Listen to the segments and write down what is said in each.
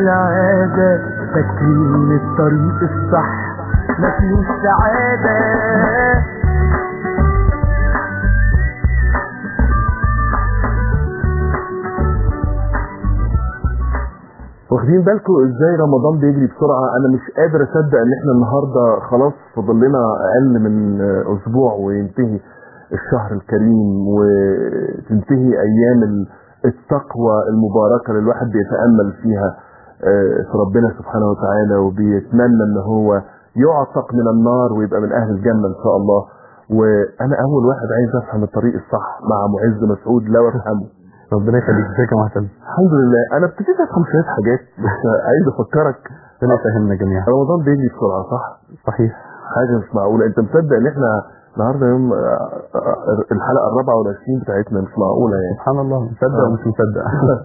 كالعادة فاكرين الطريق الصح مفيهوش سعادة واخدين بالكم ازاي رمضان بيجري بسرعه انا مش قادر اصدق ان احنا النهارده خلاص فاضل لنا اقل من اسبوع وينتهي الشهر الكريم وتنتهي ايام ال- التقوى المباركه اللي الواحد بيتامل فيها آه، في ربنا سبحانه وتعالى وبيتمنى ان هو يعتق من النار ويبقى من اهل الجنه ان شاء الله وانا اول واحد عايز افهم الطريق الصح مع معز مسعود لو افهمه ربنا يخليك ازيك يا معتز الحمد لله انا ابتديت افهم شويه حاجات بس عايز افكرك ربنا يفهمنا جميعا رمضان بيجري بسرعه صح صحيح حاجه مش معقوله انت مصدق ان احنا النهارده يوم آه، آه، الحلقه الرابعه والعشرين بتاعتنا مش معقوله يعني سبحان الله مصدق آه. ومش مصدق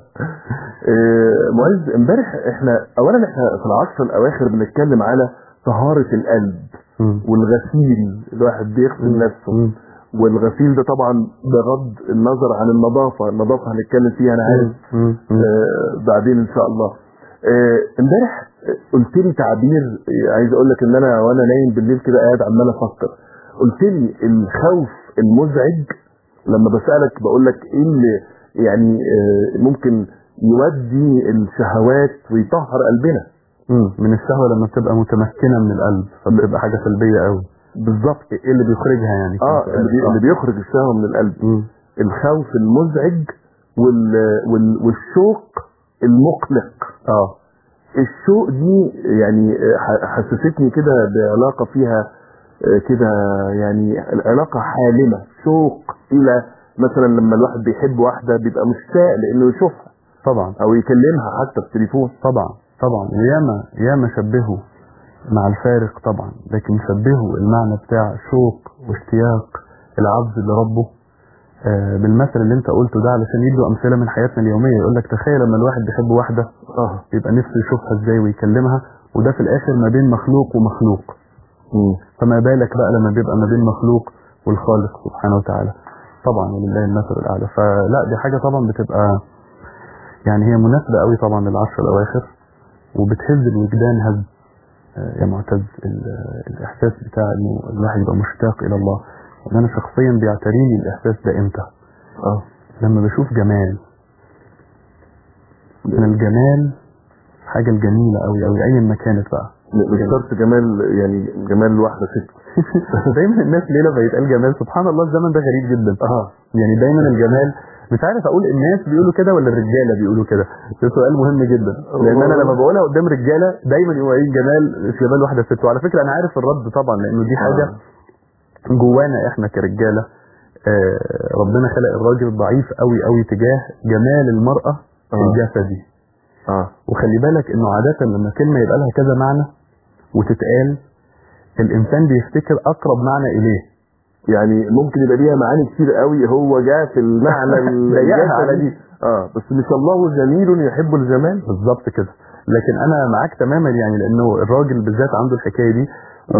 آه، معز امبارح احنا اولا احنا في العشر الاواخر بنتكلم على طهاره القلب مم. والغسيل الواحد بيغسل نفسه مم. والغسيل ده طبعا بغض النظر عن النظافه النظافه هنتكلم فيها انا عارف مم. مم. آه، بعدين ان شاء الله آه، امبارح قلت لي تعبير آه، عايز اقول لك ان انا وانا نايم بالليل كده قاعد عمال افكر قلت لي الخوف المزعج لما بسالك بقول لك ايه اللي يعني آه، ممكن يودي الشهوات ويطهر قلبنا مم. من الشهوة لما بتبقى متمكنة من القلب فبتبقى حاجة سلبية قوي بالظبط ايه اللي بيخرجها يعني اه اللي, بي... اللي بيخرج الشهوه من القلب مم. الخوف المزعج وال... وال... والشوق المقلق اه الشوق دي يعني ح- حسستني كده بعلاقة فيها آه، كده يعني العلاقة حالمة شوق إلى مثلا لما الواحد بيحب واحدة بيبقى مشتاق لأنه يشوفها طبعا أو يكلمها حتى في التليفون طبعا طبعا وياما ياما شبهوا مع الفارق طبعا لكن شبهوا المعنى بتاع شوق واشتياق العبد لربه آه، بالمثل اللي انت قلته ده علشان يدوا امثله من حياتنا اليوميه يقول لك تخيل لما الواحد بيحب واحده اه يبقى نفسه يشوفها ازاي ويكلمها وده في الاخر ما بين مخلوق ومخلوق مم. فما بالك بقى لما بيبقى ما بين مخلوق والخالق سبحانه وتعالى طبعا ولله المثل الاعلى فلا دي حاجه طبعا بتبقى يعني هي مناسبه قوي طبعا للعشر الاواخر وبتهز الوجدان هز آه، يا معتز ال- الاحساس بتاع انه الواحد يبقى مشتاق الى الله وان انا شخصيا بيعتريني الاحساس ده امتى اه لما بشوف جمال من الجمال حاجه الجميله قوي قوي ايا ما كانت بقى مش شرط جمال يعني جمال الواحدة ست دايما الناس ليه لما يتقال جمال سبحان الله الزمن ده غريب جدا اه يعني دايما الجمال مش عارف اقول الناس بيقولوا كده ولا الرجاله بيقولوا كده ده سؤال مهم جدا لان انا لما بقولها قدام رجاله دايما يقولوا ايه جمال في جمال واحده ست وعلى فكره انا عارف الرد طبعا لانه دي حاجه جوانا احنا كرجاله آه ربنا خلق الراجل ضعيف قوي قوي تجاه جمال المراه آه. الجسدي اه وخلي بالك انه عاده لما كلمه يبقى لها كذا معنى وتتقال الانسان بيفتكر اقرب معنى اليه يعني ممكن يبقى ليها معاني كتير قوي هو جاء في المعنى ضيقها على الجسدي. دي. اه بس مش الله جميل يحب الجمال بالظبط كده لكن انا معاك تماما يعني لانه الراجل بالذات عنده الحكايه دي و...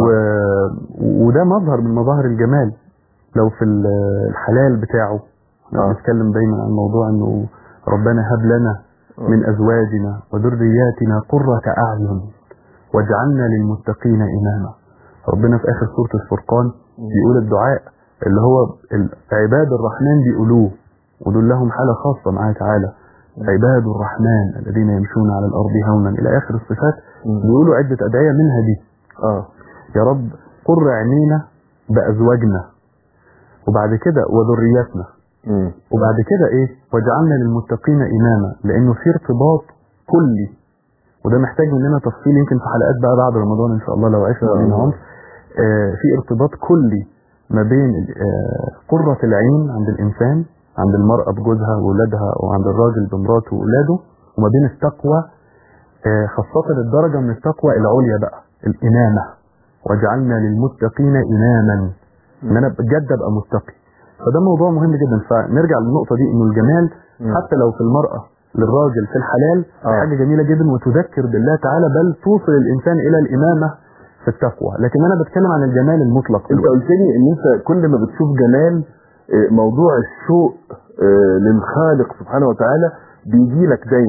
وده مظهر من مظاهر الجمال لو في ال- الحلال بتاعه احنا آه. بنتكلم دايما عن موضوع انه ربنا هب لنا من ازواجنا وذرياتنا قرة اعين واجعلنا للمتقين اماما ربنا في اخر سوره الفرقان بيقول الدعاء اللي هو ال- عباد الرحمن بيقولوه ودول لهم حاله خاصه معاه تعالى عباد الرحمن الذين يمشون على الارض هونا الى اخر الصفات بيقولوا عده ادعيه منها دي اه يا رب قر عينينا بازواجنا وبعد كده وذرياتنا مم. وبعد كده ايه واجعلنا للمتقين اماما لانه في ارتباط كلي وده محتاج مننا تفصيل يمكن في حلقات بقى بعد رمضان ان شاء الله لو عشنا آه. بينا عمر آه في ارتباط كلي ما بين آه قرة العين عند الانسان عند المرأة بجوزها وولادها وعند الراجل بمراته وولاده وما بين التقوى آه خاصة الدرجة من التقوى العليا بقى الإمامة واجعلنا للمتقين إماما إن أنا بجد أبقى متقي فده موضوع مهم جدا فنرجع للنقطة دي إنه الجمال مم. حتى لو في المرأة للراجل في الحلال آه. حاجة جميلة جدا وتذكر بالله تعالى بل توصل الإنسان إلى الإمامة في التقوى لكن أنا بتكلم عن الجمال المطلق انت قلت لي ان انت كل ما بتشوف جمال آه، موضوع الشوق آه، للخالق سبحانه وتعالى بيجي لك دايما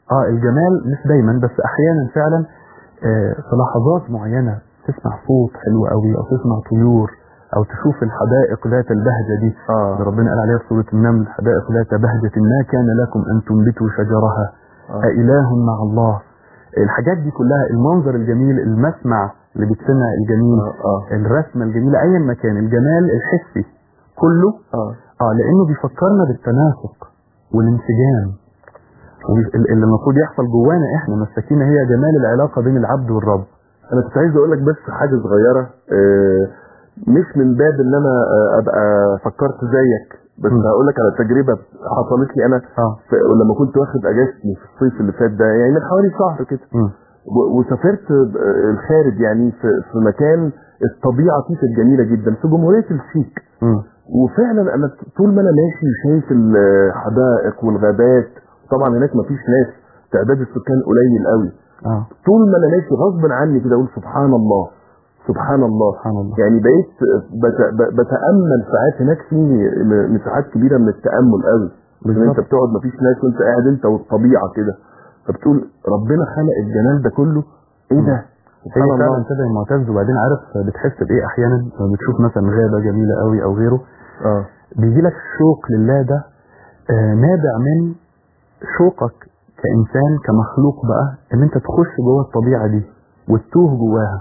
اه الجمال مش دايما بس احيانا فعلا آه في لحظات معينه تسمع صوت حلو قوي او تسمع طيور او تشوف الحدائق ذات البهجه دي اه اللي ربنا قال عليها في سوره النمل حدائق ذات بهجه ما كان لكم ان تنبتوا شجرها آه. أإله مع الله الحاجات دي كلها المنظر الجميل المسمع اللي بيتسمع الجميل اه الرسمه الجميله ايا ما كان الجمال الحسي كله اه اه لانه بيفكرنا بالتناسق والانسجام وال- ال- اللي المفروض يحصل جوانا احنا مساكين هي جمال العلاقه بين العبد والرب انا كنت عايز اقول لك بس حاجه صغيره آه، مش من باب ان انا آه، ابقى فكرت زيك بس م. هقول لك على تجربه حصلت لي انا اه في- لما كنت واخد اجازتي في الصيف اللي فات ده يعني من حوالي شهر كده مم. و- وسافرت آه، الخارج يعني في في مكان الطبيعه فيه كانت جميله جدا في جمهوريه السيك مم. وفعلا انا طول ما انا ماشي وشايف الحدائق والغابات طبعا هناك مفيش ناس تعداد السكان قليل قوي اه طول ما انا ماشي غصب عني كده اقول سبحان الله سبحان الله سبحان الله يعني بقيت بت- ب- بتامل ساعات هناك في م- مساحات كبيره من التامل قوي ان انت بالظبط. بتقعد مفيش ناس وانت قاعد انت والطبيعه كده فبتقول ربنا خلق الجمال ده كله ايه ده سبحان هي فعلا الله كده يا معتز وبعدين عارف بتحس بايه احيانا لما بتشوف مثلا غابه جميله قوي او غيره اه بيجي لك الشوق لله ده آه نابع من شوقك كانسان كمخلوق بقى ان انت تخش جوه الطبيعه دي وتتوه جواها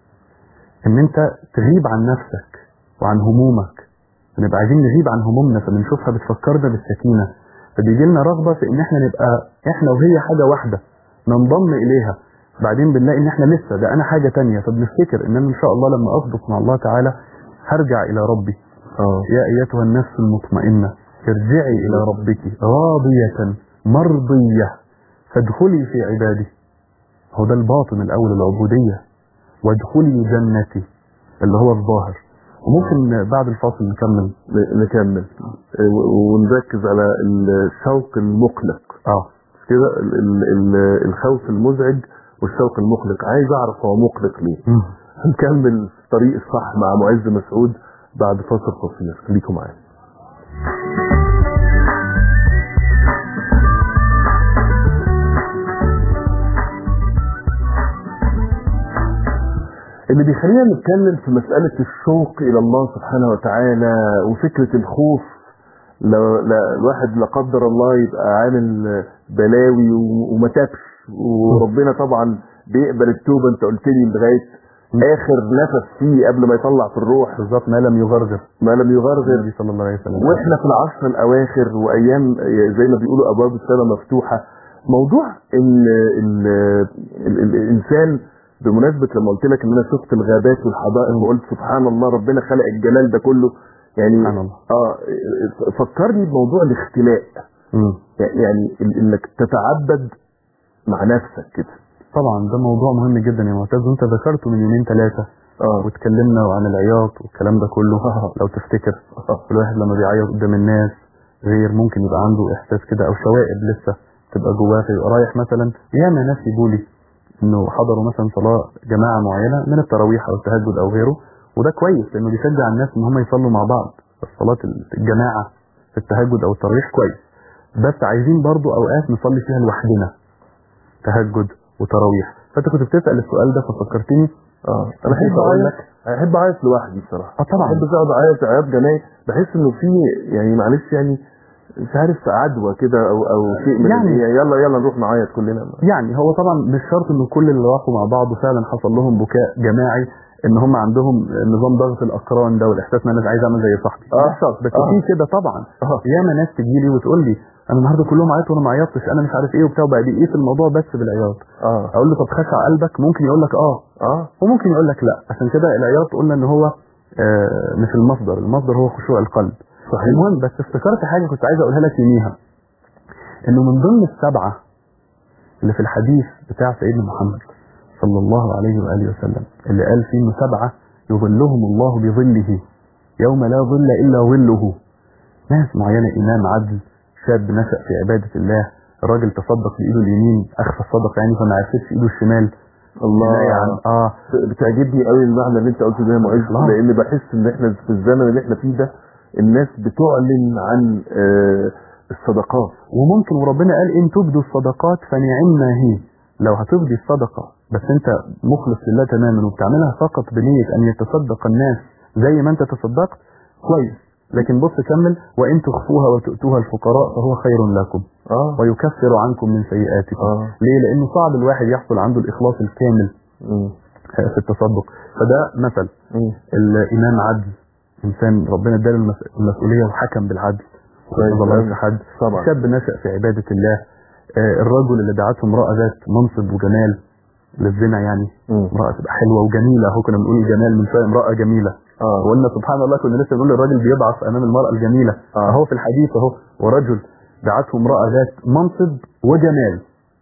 ان انت تغيب عن نفسك وعن همومك بنبقى عايزين نغيب عن همومنا فبنشوفها بتفكرنا بالسكينه فبيجي لنا رغبه في ان احنا نبقى احنا وهي حاجه واحده ننضم اليها بعدين بنلاقي ان احنا لسه ده انا حاجه تانية فبنفتكر ان انا ان شاء الله لما اصدق مع الله تعالى هرجع الى ربي اه يا ايتها النفس المطمئنه ارجعي الى ربك راضيه مرضيه فادخلي في عبادي هو ده الباطن الاول العبوديه وادخلي جنتي اللي هو الظاهر وممكن بعد الفاصل نكمل ن- نكمل آه، و- ونركز على الشوق المقلق اه مش كده ال- ال- ال- الخوف المزعج والشوق المقلق عايز اعرف هو مقلق ليه مم. هنكمل في الطريق الصح مع معز مسعود بعد فاصل قصير خليكم معايا اللي بيخلينا نتكلم في مسألة الشوق إلى الله سبحانه وتعالى وفكرة الخوف لو لا الواحد لا قدر الله يبقى عامل بلاوي و- وما تابش وربنا طبعا بيقبل التوبة انت قلت لي لغاية آخر نفس فيه قبل ما يطلع في الروح بالظبط ما لم يغرغر ما لم يغرغر النبي صلى الله عليه وسلم واحنا في العشر الاواخر وايام زي ما بيقولوا ابواب السماء مفتوحه موضوع ان ال ال ال الانسان بمناسبه لما قلت لك ان انا شفت الغابات والحدائق وقلت سبحان الله ربنا خلق الجلال ده كله يعني سبحان الله. اه فكرني بموضوع الاختلاء مم. يعني ال- انك تتعبد مع نفسك كده طبعا ده موضوع مهم جدا يا معتز وانت ذكرته من يومين ثلاثه اه واتكلمنا عن العياط والكلام ده كله لو تفتكر الواحد لما بيعيط قدام الناس غير ممكن يبقى عنده احساس كده او شوائب لسه تبقى جواه فيبقى رايح مثلا ياما ناس يقولوا لي انه حضروا مثلا صلاه جماعه معينه من التراويح او التهجد او غيره وده كويس لانه بيشجع الناس ان هم يصلوا مع بعض الصلاه الجماعه في التهجد او التراويح كويس بس عايزين برضو اوقات نصلي فيها لوحدنا تهجد وتراويح فانت كنت بتسال السؤال ده ففكرتني اه انا احب أقول اعيط احب اعيط لوحدي بصراحه اه طبعا بحب اقعد اعيط عياط جماعي بحس انه في يعني معلش يعني مش عارف عدوى كده او او شيء من يعني- يعني يلا يلا نروح نعيط كلنا يعني هو طبعا مش شرط ان كل اللي راحوا مع بعض وفعلا حصل لهم بكاء جماعي ان هم عندهم نظام ضغط الاقران ده والاحساس ان انا عايز اعمل زي صاحبي آه. مش شرط بس آه. في كده طبعا آه. ياما ناس تجي لي وتقول لي انا النهارده كلهم عيطوا وانا ما عيطتش انا مش عارف ايه وبتاع وبقى بيقيس الموضوع بس بالعياط اه اقول له طب خش على قلبك ممكن يقول لك اه اه وممكن يقول لك لا عشان كده العياط قلنا ان هو آه مش المصدر المصدر هو خشوع القلب صحيح المهم بس افتكرت حاجه كنت عايز اقولها لك يوميها انه من ضمن السبعه اللي في الحديث بتاع سيدنا محمد صلى الله عليه واله وسلم اللي قال فيه انه سبعه يظلهم الله بظله يوم لا ظل الا ظله ناس معينه امام عدل شاب نشا في عباده الله الراجل تصدق بايده اليمين اخفى الصدقه يعني فما عرفتش ايده الشمال الله لا يعني اه بتعجبني قوي المعنى اللي انت قلته ده يا معز الله. لان بحس ان احنا في الزمن اللي احنا فيه ده الناس بتعلن عن آه، الصدقات وممكن وربنا قال ان تبدوا الصدقات فنعما هي لو هتبدي الصدقة بس انت مخلص لله تماما وبتعملها فقط بنية ان يتصدق الناس زي ما انت تصدقت كويس لكن بص كمل وان تخفوها وتؤتوها الفقراء فهو خير لكم اه ويكفر عنكم من سيئاتكم اه ليه لانه صعب الواحد يحصل عنده الاخلاص الكامل مم. في التصدق فده مثل مم. الامام عدل انسان ربنا اداله المس- المسؤوليه وحكم بالعدل كويس ما ظلمش أوي. حد طبعا شاب نشأ في عبادة الله آه، الرجل اللي دعته امرأة ذات منصب وجمال للزنا يعني مم. امرأة تبقى حلوة وجميلة اهو كنا بنقول الجمال من شوية امرأة جميلة اه وقلنا سبحان الله كنا لسه بنقول الراجل بيضعف امام المرأة الجميلة آه. اهو في الحديث اهو ورجل دعته امرأة ذات منصب وجمال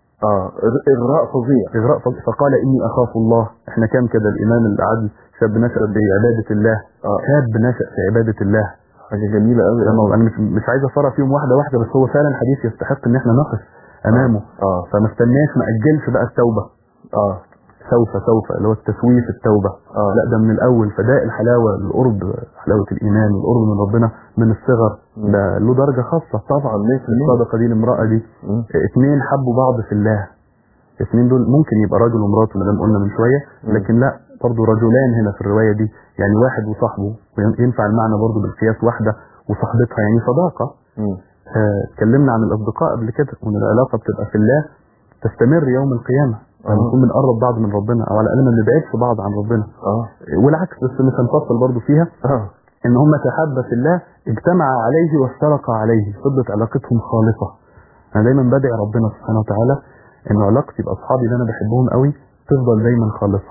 اه إغ- اغراء فظيع إغراء فضل فقال إني أخاف الله إحنا كان كده الإمام العدل شاب نشأ بعبادة الله آه. شاب نشأ في عبادة الله حاجه جميله قوي أنا أنا مش مش عايز أفرع فيهم واحدة واحدة بس هو فعلا حديث يستحق إن إحنا نقف أمامه اه فما استناش ما أجلش بقى التوبة اه سوف سوف اللي هو التسويف التوبة آه. لا ده من الأول فده الحلاوة القرب حلاوة الإيمان والقرب من ربنا من الصغر ده له درجة خاصة طبعا 100% الصدقة دي الامرأة دي مم. اتنين حبوا بعض في الله الاثنين دول ممكن يبقى راجل ومراته زي ما قلنا من شويه مم. لكن لا برضه رجلان هنا في الروايه دي يعني واحد وصاحبه وينفع المعنى برضه بالقياس واحده وصاحبتها يعني صداقه مم. آه، اتكلمنا عن الاصدقاء قبل كده وان العلاقه بتبقى في الله تستمر يوم القيامه لما آه. نكون بنقرب بعض من ربنا او على الاقل ما بنبعدش بعض عن ربنا اه والعكس بس مش هنفصل برضه فيها اه ان هم تحابا في الله اجتمعا عليه وافترقا عليه فضلت علاقتهم خالصه انا دايما بدعي ربنا سبحانه وتعالى ان علاقتي باصحابي اللي انا بحبهم قوي تفضل دايما خالصه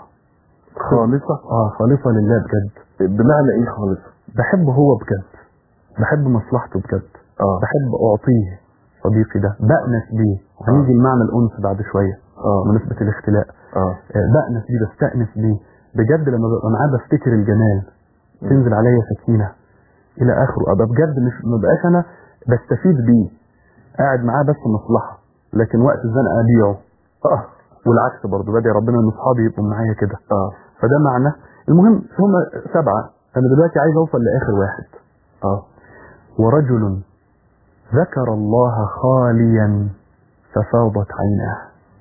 خالصة اه خالصه لله بجد بمعنى ايه خالصة بحبه هو بجد بحب مصلحته بجد اه بحب اعطيه صديقي ده بأنس بيه وهنيجي لمعنى الانس بعد شويه اه بمناسبه الاختلاء اه آه، بأنس بيه بستأنس بيه بجد لما ببقى معاه بفتكر الجمال تنزل عليا سكينة إلى آخره أبقى بجد مش ما بقاش أنا بستفيد بيه قاعد معاه بس مصلحة لكن وقت الزنقة أبيعه اه والعكس برضه بدعي ربنا إن أصحابي يبقوا معايا كده اه فده معنى المهم هم سبعة أنا دلوقتي عايز أوصل لآخر واحد اه ورجل ذكر الله خاليا ففاضت عيناه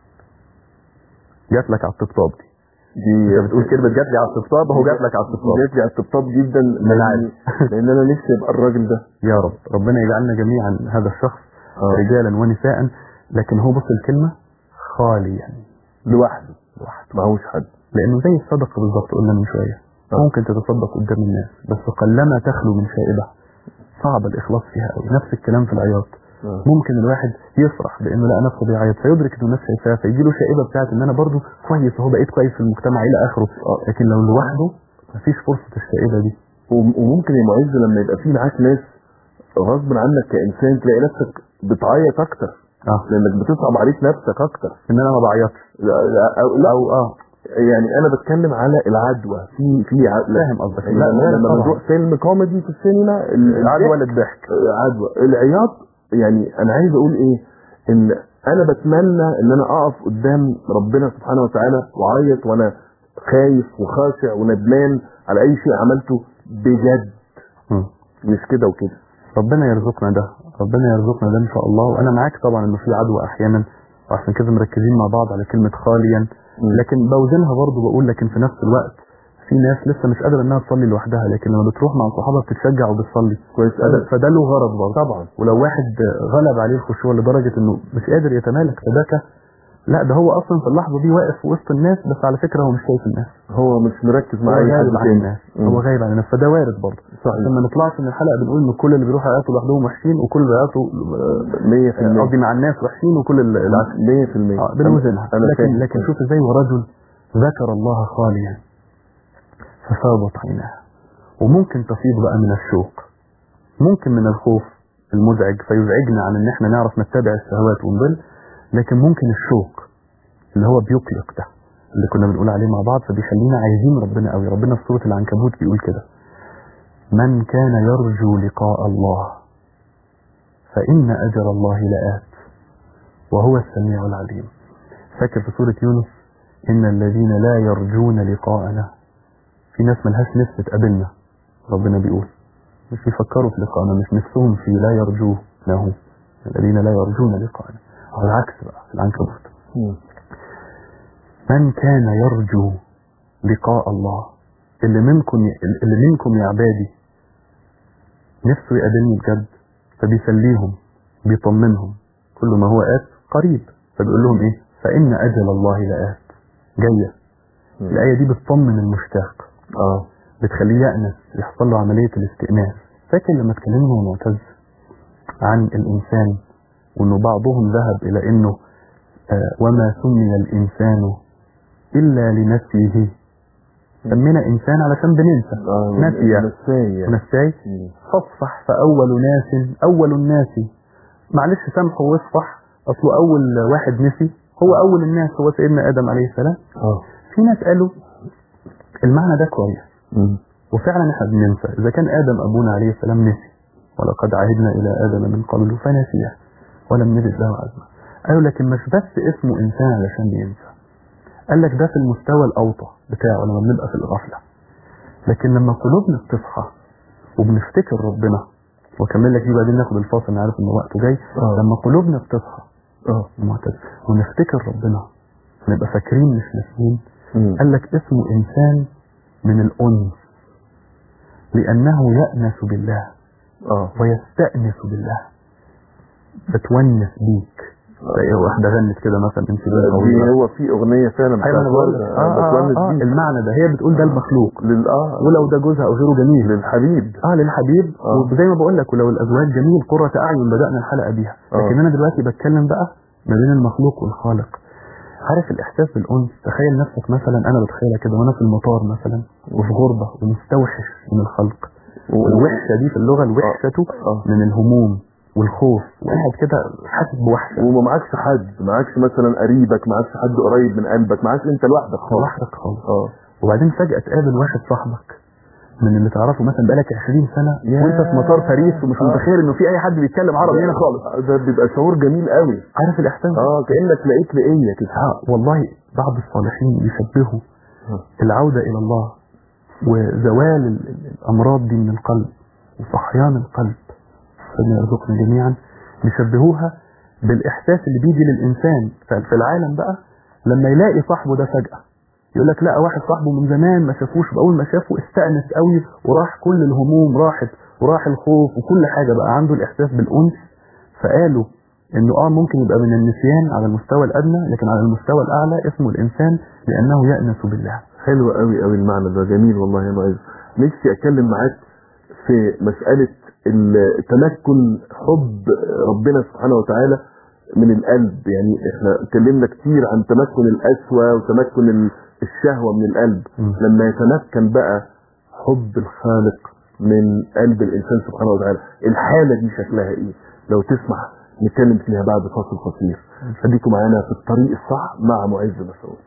جات لك على الطبطاب دي دي انت بتقول كلمه جات لي على الطبطاب اهو جات لك على الطبطاب جات لي على الطبطاب جدا لان لان انا نفسي ابقى الراجل ده يا رب ربنا يجعلنا جميعا هذا الشخص آه. رجالا ونساء لكن هو بص الكلمة خاليا لوحده لوحده معهوش حد لأنه زي الصدقة بالظبط قلنا من شوية آه. ممكن تتصدق قدام الناس بس قلما تخلو من شائبة صعب الإخلاص فيها أوي نفس الكلام في العياط آه. ممكن الواحد يفرح بأنه لقى نفسه بيعيط فيدرك إنه الناس شايفاه فيجي له شائبة بتاعت إن أنا برضو كويس أهو بقيت كويس في المجتمع إلى آخره آه. لكن لو لوحده مفيش فرصة الشائبة دي وم- وممكن يا معز لما يبقى في معاك ناس غصب عنك كإنسان تلاقي نفسك بتعيط أكتر اه لأنك بتصعب عليك نفسك أكتر إن أنا ما بعيطش لا لا أو, لا أو اه يعني أنا بتكلم على العدوى في في ع- لا، فاهم قصدك. لا، لما لا، لما طبعا. بنروح فيلم كوميدي في السينما ال- العدوى الضحك- للضحك عدوى العياط يعني انا عايز اقول ايه ان انا بتمنى ان انا اقف قدام ربنا سبحانه وتعالى واعيط وانا خايف وخاشع وندمان على اي شيء عملته بجد مم. مش كده وكده ربنا يرزقنا ده ربنا يرزقنا ده ان شاء الله وانا معاك طبعا انه في عدوى احيانا وعشان كده مركزين مع بعض على كلمه خاليا لكن بوزنها برضه بقول لكن في نفس الوقت في ناس لسه مش قادره انها تصلي لوحدها لكن لما بتروح مع صحابها بتتشجع وبتصلي كويس فده, أوي. فده له غرض برضه طبعا ولو واحد غلب عليه الخشوع لدرجه انه مش قادر يتمالك فبكى لا ده هو اصلا في اللحظه دي واقف في وسط الناس بس على فكره هو مش شايف الناس هو مش مركز هو مع اي غايب حد عن تاني الناس مم. هو غايب عن الناس فده وارد برضه صحيح عشان ما نطلعش من الحلقه بنقول ان كل اللي بيروحوا يعيطوا لوحدهم وحشين وكل اللي بيعيطوا 100% قصدي مع الناس وحشين وكل ال- العكس 100% اه بنوزنها انا لكن فاهم. لكن شوف ازاي ورجل ذكر الله خاليا ففاضت عيناه وممكن تفيض بقى من الشوق ممكن من الخوف المزعج فيزعجنا عن ان احنا نعرف نتبع الشهوات ونضل لكن ممكن الشوق اللي هو بيقلق ده اللي كنا بنقول عليه مع بعض فبيخلينا عايزين ربنا قوي ربنا في سوره العنكبوت بيقول كده من كان يرجو لقاء الله فإن أجر الله لآت وهو السميع العليم فاكر في سورة يونس إن الذين لا يرجون لقاءنا في ناس ملهاش نفس تقابلنا ربنا بيقول مش بيفكروا في لقاءنا مش نفسهم في لا يرجونه الذين لا يرجون لقاءنا أو العكس بقى في العنكبوت مم. من كان يرجو لقاء الله اللي منكم اللي منكم يا عبادي نفسه يقابلني بجد فبيسليهم بيطمنهم كل ما هو آت قريب فبيقول لهم ايه فإن أجل الله لآت جاية مم. الآية دي بتطمن المشتاق اه بتخليه يأنس يحصل له عملية الاستئناس فاكر لما اتكلمنا يا معتز عن الإنسان وإنه بعضهم ذهب إلى إنه آه وما سمي الإنسان إلا لنسيه سمينا إنسان علشان بننسى اه نسي نسي نساي مم. فاصفح فأول ناس أول الناس معلش سامحه واصفح أصله أول واحد نسي هو أول الناس هو سيدنا آدم عليه السلام اه في ناس قالوا المعنى ده كويس مم. وفعلا احنا بننسى اذا كان ادم ابونا عليه السلام نسي ولقد عهدنا الى ادم من قبل فنسيه ولم نجد له عزما قالوا لكن مش بس اسمه انسان علشان بينسى قال لك ده في المستوى الاوطى بتاعه لما بنبقى في الغفله لكن لما قلوبنا بتصحى وبنفتكر ربنا واكمل لك دي بعدين ناخد الفاصل انا عارف ان وقته جاي آه. لما قلوبنا بتصحى اه معتز ونفتكر ربنا نبقى فاكرين مش ناسيين مم. قال لك اسمه إنسان من الأنس لأنه يأنس بالله اه ويستأنس بالله بتونس بيك زي واحدة غنت كده مثلا انت دي هو في اغنيه فعلا ايوه انا بقول لك بتاعت آه آه بتونس آه بيك. المعنى ده هي بتقول ده المخلوق لل اه ولو ده جوزها او غيره جميل للحبيب اه للحبيب آه. وزي ما بقول لك ولو الازواج جميل قرة اعين بدأنا الحلقة بيها آه. لكن انا دلوقتي بتكلم بقى ما بين المخلوق والخالق عارف الاحساس بالانس تخيل نفسك مثلا انا بتخيلها كده وانا في المطار مثلا وفي غربة ومستوحش من الخلق والوحشة دي في اللغة الوحشة آه. من الهموم والخوف وقاعد كده حاسس بوحشة وما معكش حد معكش مثلا قريبك معكش حد قريب من قلبك معكش انت لوحدك خالص لوحدك خالص اه وبعدين فجأة تقابل واحد صاحبك من اللي تعرفه مثلا بقالك 20 سنة ياه. وانت في مطار باريس ومش آه. متخيل انه في اي حد بيتكلم عربي هنا خالص ده بيبقى شعور جميل قوي عارف الاحساس ده؟ اه كانك لقيت لقيه كده آه والله بعض الصالحين يشبهوا العودة إلى الله وزوال ال- ال- الأمراض دي من القلب وصحيان القلب ربنا يرزقنا جميعا يشبهوها بالإحساس اللي بيجي للإنسان ف- في العالم بقى لما يلاقي صاحبه ده فجأة يقول لك لا واحد صاحبه من زمان ما شافوش بأول ما شافه استأنس قوي وراح كل الهموم راحت وراح الخوف وكل حاجة بقى عنده الإحساس بالأنس فقالوا انه اه ممكن يبقى من النسيان على المستوى الادنى لكن على المستوى الاعلى اسمه الانسان لانه يأنس بالله حلو قوي قوي المعنى ده جميل والله يا معز نفسي اتكلم معاك في مسألة ال- تمكن حب ربنا سبحانه وتعالى من القلب يعني احنا اتكلمنا كتير عن تمكن القسوة وتمكن ال- الشهوة من القلب مم. لما يتمكن بقى حب الخالق من قلب الانسان سبحانه وتعالى الحالة دي شكلها ايه لو تسمح نتكلم فيها بعد فاصل قصير خليكم معانا في الطريق الصح مع معز مسعود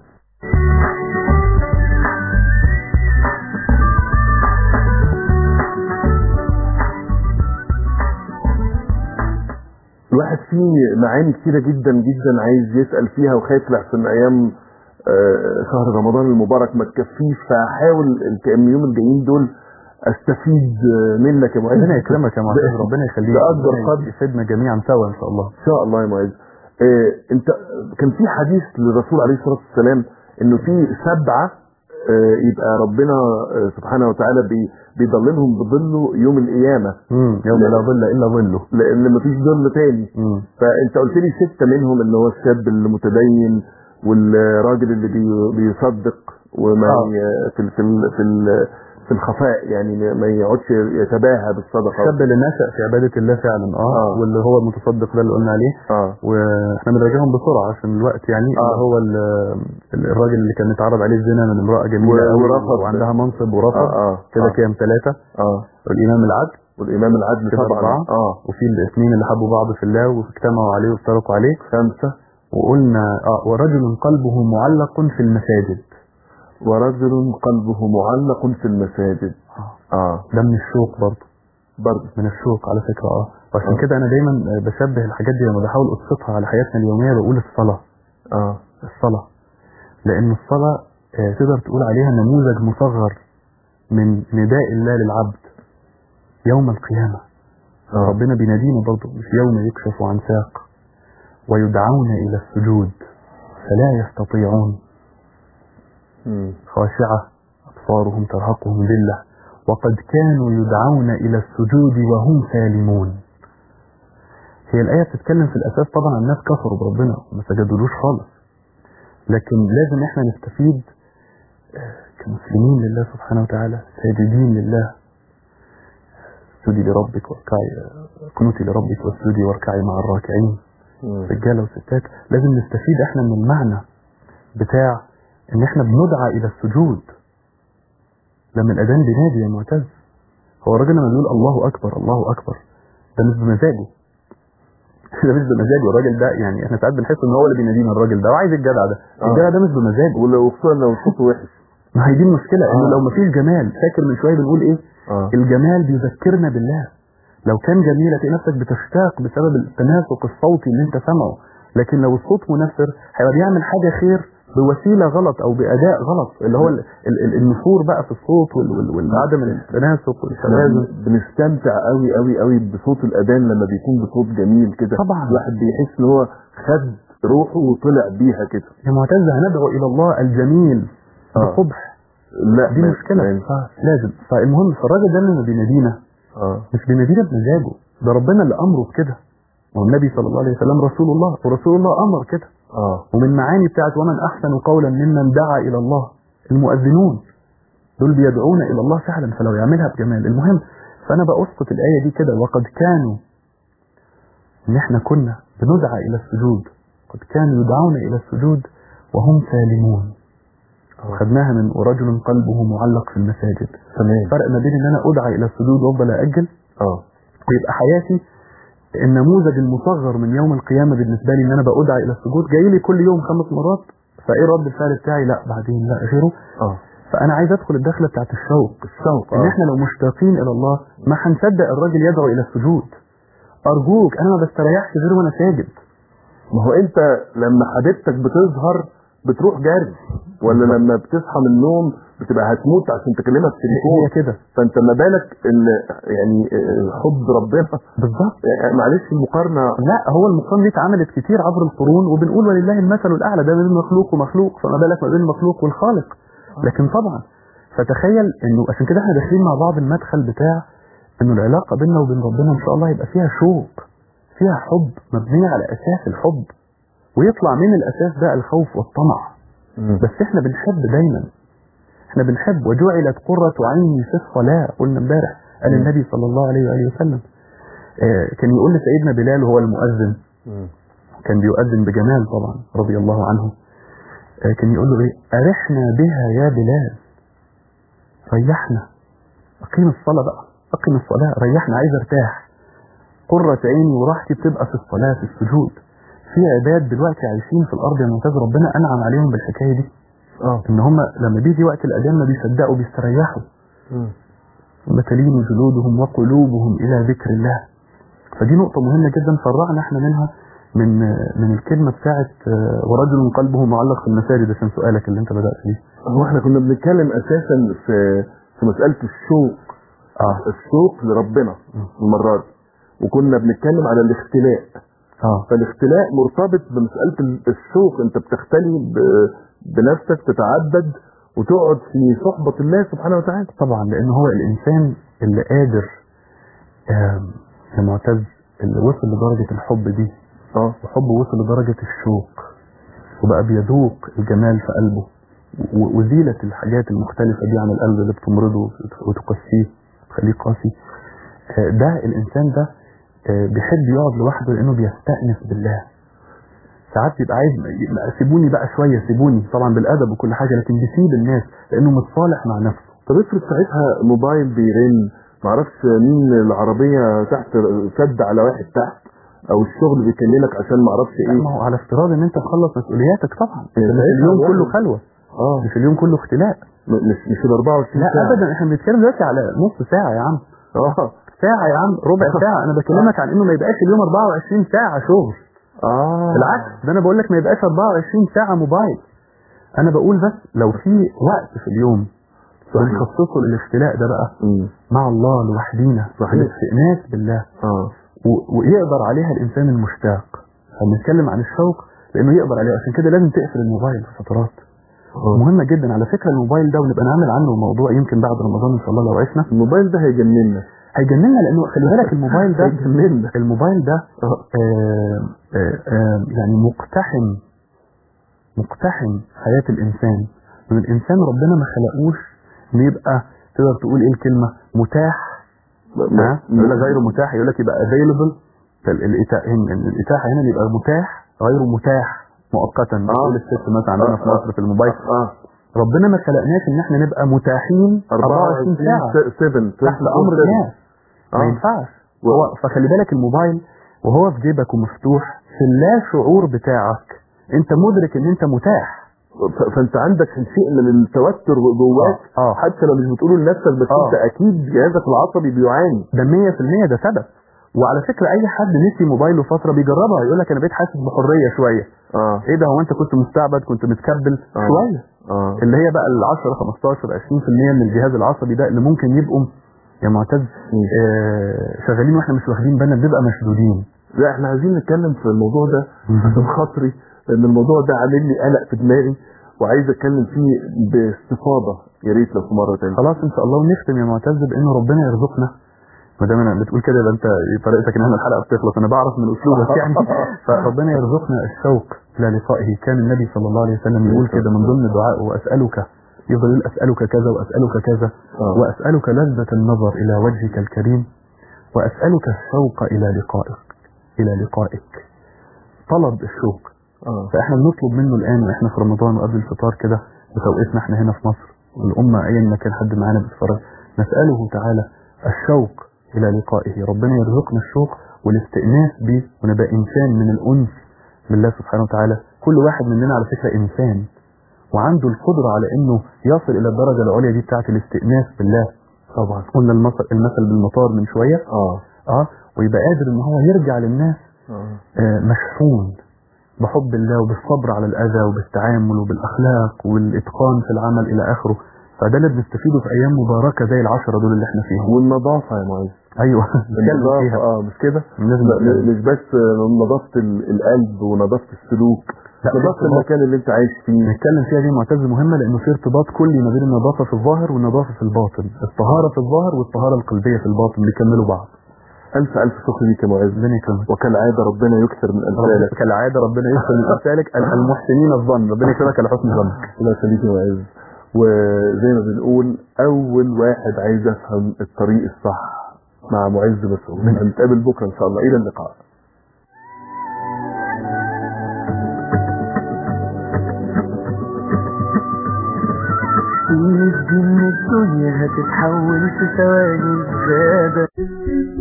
الواحد فيه معاني كتيرة جدا جدا عايز يسأل فيها وخايف لحسن أيام آه، شهر رمضان المبارك ما تكفيش فهحاول الكام يوم الجايين دول استفيد آه، منك يا معز ربنا يكرمك يا معتز ربنا يخليك بأكبر ربنا قدر يفيدنا جميعا سوا ان شاء الله ان شاء الله يا معز آه، انت كان في حديث للرسول عليه الصلاه والسلام انه في سبعه آه، يبقى ربنا آه، سبحانه وتعالى بي- بيضللهم بظله يوم القيامه مم. يوم لا ظل الا ظله لان مفيش ظل تاني مم. فانت قلت لي سته منهم اللي هو الشاب المتدين والراجل اللي بي- بيصدق وما آه. ي- في ال- في ال- في ال- في الخفاء يعني ما يقعدش يتباهى بالصدقه الشاب اللي نشأ في عبادة الله فعلا اه, آه. واللي هو المتصدق ده اللي قلنا عليه اه واحنا بنراجعهم بسرعة عشان الوقت يعني آه. اللي هو ال- الراجل اللي كان اتعرض عليه الزنا من امرأة جميلة و- قوي ورفض. وعندها منصب ورفض اه اه كده آه. كام ثلاثة اه والإمام العدل والامام العدل كده طبعا أربعة. اه وفي الاثنين اللي حبوا بعض في الله واجتمعوا عليه وافترقوا عليه خمسه وقلنا اه ورجل قلبه معلق في المساجد ورجل قلبه معلق في المساجد آه. اه ده من الشوق برضه برضه من الشوق على فكرة اه وعشان آه. كده انا دايما آه، بشبه الحاجات دي لما بحاول اسقطها على حياتنا اليومية بقول الصلاة اه الصلاة لان الصلاة آه، تقدر تقول عليها نموذج مصغر من نداء الله للعبد يوم القيامة آه. ربنا بينادينا برضه في يوم يكشف عن ساق ويدعون إلى السجود فلا يستطيعون مم. خاشعة أبصارهم ترهقهم ذلة وقد كانوا يدعون إلى السجود وهم سالمون هي الآية بتتكلم في الأساس طبعا عن ناس كفروا بربنا وما سجدولوش خالص لكن لازم احنا نستفيد آه، كمسلمين لله سبحانه وتعالى ساجدين لله اسجدي لربك واركعي آه، قنوتي لربك واسجدي واركعي مع الراكعين مم. رجاله وستات لازم نستفيد احنا من المعنى بتاع ان احنا بندعى الى السجود لما الاذان بينادي يا معتز هو الراجل لما بيقول الله اكبر الله اكبر ده مش بمزاجه ده مش بمزاجه الراجل ده يعني احنا ساعات بنحس ان هو اللي بينادينا الراجل ده وعايز الجدع ده آه. الجدع ده مش بمزاجه ولو خصوصا لو صوته وحش ما هي دي المشكله انه آه. لو مفيش جمال فاكر من شويه بنقول ايه اه الجمال بيذكرنا بالله لو كان جميل هتلاقي نفسك بتشتاق بسبب التناسق الصوتي اللي انت سامعه لكن لو الصوت منفر هيبقى بيعمل حاجه خير بوسيله غلط او باداء غلط اللي هو ال- ال- ال- النفور بقى في الصوت وال- وال- والعدم التناسق والتوازن بنستمتع قوي قوي قوي بصوت الاذان لما بيكون بصوت جميل كده طبعا. الواحد بيحس ان هو خد روحه وطلع بيها كده يا معتز هندعو الى الله الجميل آه. بقبح لا دي ما- مشكله ما ينفعش. لازم فالمهم فالراجل ده لما بينادينا اه مش بينادينا بمزاجه ده ربنا اللي امره بكده والنبي صلى الله عليه وسلم رسول الله ورسول الله امر كده اه ومن معاني بتاعت ومن أحسن قولا ممن دعا إلى الله المؤذنون دول بيدعون إلى الله فعلا فلو يعملها بجمال المهم فأنا بأسقط الآية دي كده وقد كانوا إن إحنا كنا بندعى إلى السجود قد كانوا يدعون إلى السجود وهم سالمون خدناها من ورجل قلبه معلق في المساجد تمام فرق ما بين ان انا ادعى الى السجود وافضل اجل اه ويبقى حياتي النموذج المصغر من يوم القيامة بالنسبة لي ان انا بأدعى الى السجود جاي لي كل يوم خمس مرات فايه رد الفعل بتاعي لا بعدين لا غيره اه فانا عايز ادخل الدخلة بتاعت الشوق الشوق ان اه احنا لو مشتاقين الى الله ما هنصدق الراجل يدعو الى السجود ارجوك انا ما بستريحش غير وانا ساجد ما هو انت لما حبيبتك بتظهر بتروح جري ولا لما بتصحى من النوم بتبقى هتموت عشان تكلمها في هي التليفون كده فانت ما بالك ان يعني آه، حب ربنا بالظبط يعني معلش المقارنه لا هو المقام دي اتعملت كتير عبر القرون وبنقول ولله المثل الاعلى ده بين مخلوق ومخلوق فما بالك ما بين المخلوق والخالق لكن طبعا فتخيل انه عشان كده احنا داخلين مع بعض المدخل بتاع انه العلاقه بيننا وبين ربنا ان شاء الله يبقى فيها شوق فيها حب مبنيه على اساس الحب ويطلع من الاساس ده الخوف والطمع بس احنا بنحب دايما احنا بنحب وجعلت قرة عيني في الصلاة قلنا امبارح قال مم. النبي صلى الله عليه وآله وسلم آه كان يقول لسيدنا بلال وهو المؤذن كان بيؤذن بجمال طبعا رضي الله عنه آه كان يقول له ايه أرحنا بها يا بلال ريحنا أقيم الصلاة بقى أقيم الصلاة ريحنا عايز ارتاح قرة عيني وراحتي بتبقى في الصلاة في السجود في عباد دلوقتي عايشين في الأرض يا ممتاز ربنا أنعم عليهم بالحكاية دي اه إن هم لما بيجي وقت الأذان ما بيصدقوا بيستريحوا ثم تلين جلودهم وقلوبهم إلى ذكر الله فدي نقطة مهمة جدا فرعنا احنا منها من من الكلمة بتاعت آه، ورجل قلبه معلق في المساجد عشان سؤالك اللي انت بدأت فيه هو احنا كنا بنتكلم اساسا في في مساله الشوق اه الشوق لربنا المره دي وكنا بنتكلم على الاختلاء اه فالاختلاء مرتبط بمساله ال- الشوق انت بتختلي ب- بنفسك تتعبد وتقعد في صحبه الله سبحانه وتعالى طبعا لان هو الانسان اللي قادر آم، يا معتز اللي وصل لدرجة الحب دي اه وحبه وصل لدرجة الشوق وبقى بيذوق الجمال في قلبه و- وزيلة الحاجات المختلفة دي عن القلب اللي بتمرضه وتقسيه تخليه قاسي آه، ده الإنسان ده آه، بيحب يقعد لوحده لأنه بيستأنس بالله ساعات بيبقى عايز م- سيبوني بقى شوية سيبوني طبعا بالأدب وكل حاجة لكن بيسيب الناس لأنه متصالح مع نفسه طب افرض ساعتها موبايل بيرن معرفش مين العربيه تحت سد على واحد تحت او الشغل بيكلمك عشان معرفش لا، ايه ما هو على افتراض ان انت مخلص مسؤولياتك طبعا إيه، ده مش ساعتها اليوم الواحد- كله خلوة اه مش اليوم كله اختلاء م- مش مش ال 24 لا ساعه ابدا احنا بنتكلم دلوقتي على نص ساعة يا عم اه ساعة يا عم ربع ساعة انا بكلمك عن انه ما يبقاش اليوم 24 ساعة شغل اه بالعكس ده انا بقول لك ما يبقاش 24 ساعة موبايل انا بقول بس لو في وقت في اليوم صحيح. ونخصصه للاختلاء ده بقى مم. مع الله لوحدينا صحيح. الاستئناس بالله اه و- ويقدر عليها الانسان المشتاق فبنتكلم عن الشوق لانه يقدر عليه عشان كده لازم تقفل الموبايل في فترات آه. مهمه جدا على فكره الموبايل ده ونبقى نعمل عنه موضوع يمكن بعد رمضان ان شاء الله لو عشنا الموبايل ده هيجننا هيجننا لانه خلي بالك الموبايل ده هيجننا الموبايل ده آه. آه آه آه يعني مقتحم مقتحم حياة الإنسان إن الإنسان ربنا ما خلقوش إنه يبقى تقدر تقول إيه الكلمة متاح ها يقول لك غير متاح يقول لك يبقى available فالإتاحة الإتاحة هنا يبقى متاح غير متاح مؤقتا بتقول الست مثلا عندنا في آه. مصر في الموبايل اه ربنا ما خلقناش إن إحنا نبقى متاحين 24 ساعة 7 تحت امر الناس ما آه. ينفعش و- هو فخلي بالك الموبايل وهو في جيبك ومفتوح في اللا شعور بتاعك انت مدرك ان انت متاح ف- فانت عندك شيء من التوتر جواك اه حتى لو مش بتقوله لنفسك بس آه. انت اكيد جهازك العصبي بيعاني ده 100% ده سبب وعلى فكره اي حد نسي موبايله فتره بيجربها يقول لك انا بقيت حاسس بحريه شويه اه ايه ده هو انت كنت مستعبد كنت متكبل آه. شويه اه اللي هي بقى ال 10 15 20% من الجهاز العصبي ده اللي ممكن يبقوا يا معتز آه شغالين واحنا مش واخدين بالنا بنبقى مشدودين لا احنا عايزين نتكلم في الموضوع ده عشان خاطري لان الموضوع ده عامل لي قلق في دماغي وعايز اتكلم فيه باستفاضه يا ريت لو في مره تانية خلاص ان شاء الله ونختم يا معتز بانه ربنا يرزقنا ما دام انا بتقول كده يبقى انت طريقتك ان احنا الحلقه بتخلص انا بعرف من اسلوبك يعني فربنا يرزقنا الشوق الى لقائه كان النبي صلى الله عليه وسلم يقول كده من ضمن دعائه واسالك يفضل يقول اسالك كذا واسالك كذا آه. واسالك لذة النظر الى وجهك الكريم واسالك الشوق الى لقائك الى لقائك طلب الشوق اه فاحنا بنطلب منه الان واحنا في رمضان وقبل الفطار كده بتوقيتنا احنا هنا في مصر والامه ايا ما كان حد معانا بيتفرج نساله تعالى الشوق الى لقائه ربنا يرزقنا الشوق والاستئناس به ونبقى انسان من الانس بالله سبحانه وتعالى كل واحد مننا على فكره انسان وعنده القدره على انه يصل الى الدرجه العليا دي بتاعه الاستئناس بالله طبعا قلنا المثل المثل بالمطار من شويه اه اه ويبقى قادر ان هو يرجع للناس اه آه، مشحون بحب الله وبالصبر على الأذى وبالتعامل وبالأخلاق والإتقان في العمل إلى آخره فده اللي بنستفيده في أيام مباركة زي العشرة دول اللي احنا فيهم والنظافه يا معز أيوه نتكلم النظافه فيها اه مش كده بالنسبة لا، مش بس نظافه ال- القلب ونظافه السلوك لا، نظافه ارتباط. المكان اللي انت عايش فيه نتكلم فيها دي معتز مهمة لأنه في ارتباط كلي ما بين النظافة في الظاهر والنظافة في الباطن الطهارة في الظاهر والطهارة القلبية في الباطن بيكملوا بعض الف الف شكر ليك يا معز ربنا يكرمك وكالعاده ربنا يكثر من امثالك كالعادة ربنا يكثر من أمثالك المحسنين الظن ربنا يكرمك على حسن ظنك الله يخليك يا معز وزي ما بنقول اول واحد عايز افهم الطريق الصح مع معز مسعود هنتقابل بكره ان شاء الله الى اللقاء في الدنيا الدنيا هتتحول في ثواني زيادة